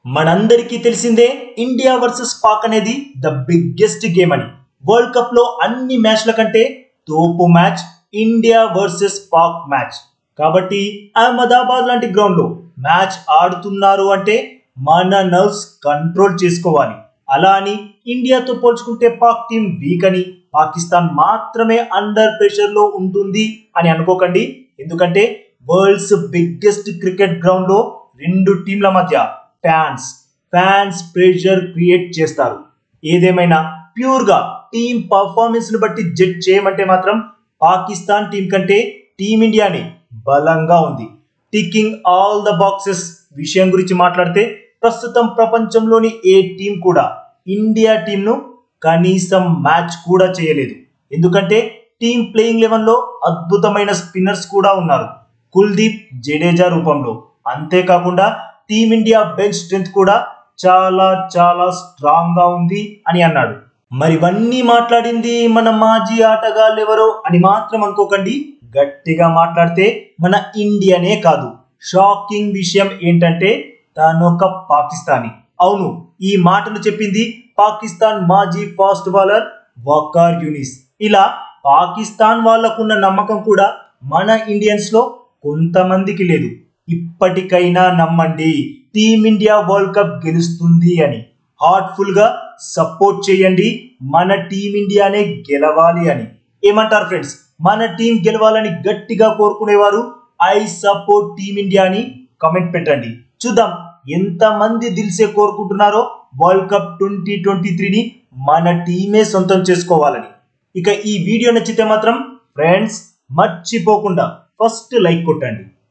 మనందరికీ తెలిసిందే India versus Pak అనేది ద బిగ్గెస్ట్ గేమ్ అని వరల్డ్ కప్ లో అన్ని మ్యాచ్ల కంటే తోపు match India versus Pak match కాబట్టి అహ్మదాబాద్ లాంటి గ్రౌండ్ లో మ్యాచ్ ఆడుతున్నారు అంటే మన నర్వ్స్ కంట్రోల్ చేసుకోవాలి అలా అని ఇండియాతో పోల్చుకుంటే పాక్ టీం వీక్ అని పాకిస్తాన్ మాత్రమే అండర్ ప్రెషర్ లో ఉంటుంది అని అనుకోకండి ఎందుకంటే వరల్డ్స్ బిగ్గెస్ట్ క్రికెట్ గ్రౌండ్ లో రెండు టీంల మధ్య ఫ్యాన్స్ ఫ్యాన్స్ ప్రెషర్ క్రియేట్ చేస్తారు ఏదేమైనా ప్యూర్ గా టీం పర్ఫార్మెన్స్ ని బట్టి జడ్జ్ చేయమంటే మాత్రం పాకిస్తాన్ టీం కంటే టీమిండియానే బలంగా ఉంది టికింగ్ ఆల్ ద బాక్సెస్ విషయం గురించి మాట్లాడితే ప్రస్తుతం ప్రపంచంలోని ఏ టీం కూడా ఇండియా టీంను కనీసం మ్యాచ్ కూడా చేయలేదు ఎందుకంటే టీం ప్లేయింగ్ లెవెన్ లో అద్భుతమైన స్పిన్నర్స్ కూడా ఉన్నారు కుల్దీప్ జడేజా రూపంలో అంతేకాకుండా టీమిండియా బెంచ్ స్ట్రెంత్ కూడా చాలా చాలా స్ట్రాంగ్ గా ఉంది అని అన్నాడు మరి ఇవన్నీ మాట్లాడింది మన మాజీ ఆటగాళ్ళు ఎవరో అని మాత్రం అనుకోకండి గట్టిగా మాట్లాడితే మన ఇండియానే కాదు షాకింగ్ విషయం ఏంటంటే తాను ఒక పాకిస్తానీ అవును ఈ మాటలు చెప్పింది పాకిస్తాన్ మాజీ ఫాస్ట్ బౌలర్ వకార్ యూనిస్ ఇలా పాకిస్తాన్ వాళ్ళకున్న నమ్మకం కూడా మన ఇండియన్స్ లో కొంతమందికి లేదు ఇప్పటికైనా నమ్మండి టీమిండియా వరల్డ్ కప్ గెలుస్తుంది అని హార్ట్ఫుల్ గా సపోర్ట్ చేయండి మన టీమిండియానే గెలవాలి అని ఏమంటారు ఫ్రెండ్స్ మన టీం గెలవాలని గట్టిగా కోరుకునేవారు ఐ సపోర్ట్ టీమిండియా అని కమెంట్ పెట్టండి చూద్దాం ఎంతమంది దిల్సే కోరుకుంటున్నారో వరల్డ్ కప్ ట్వంటీ ట్వంటీ త్రీని మన టీమే సొంతం చేసుకోవాలని ఇక ఈ వీడియో నచ్చితే మాత్రం ఫ్రెండ్స్ మర్చిపోకుండా ఫస్ట్ లైక్ కొట్టండి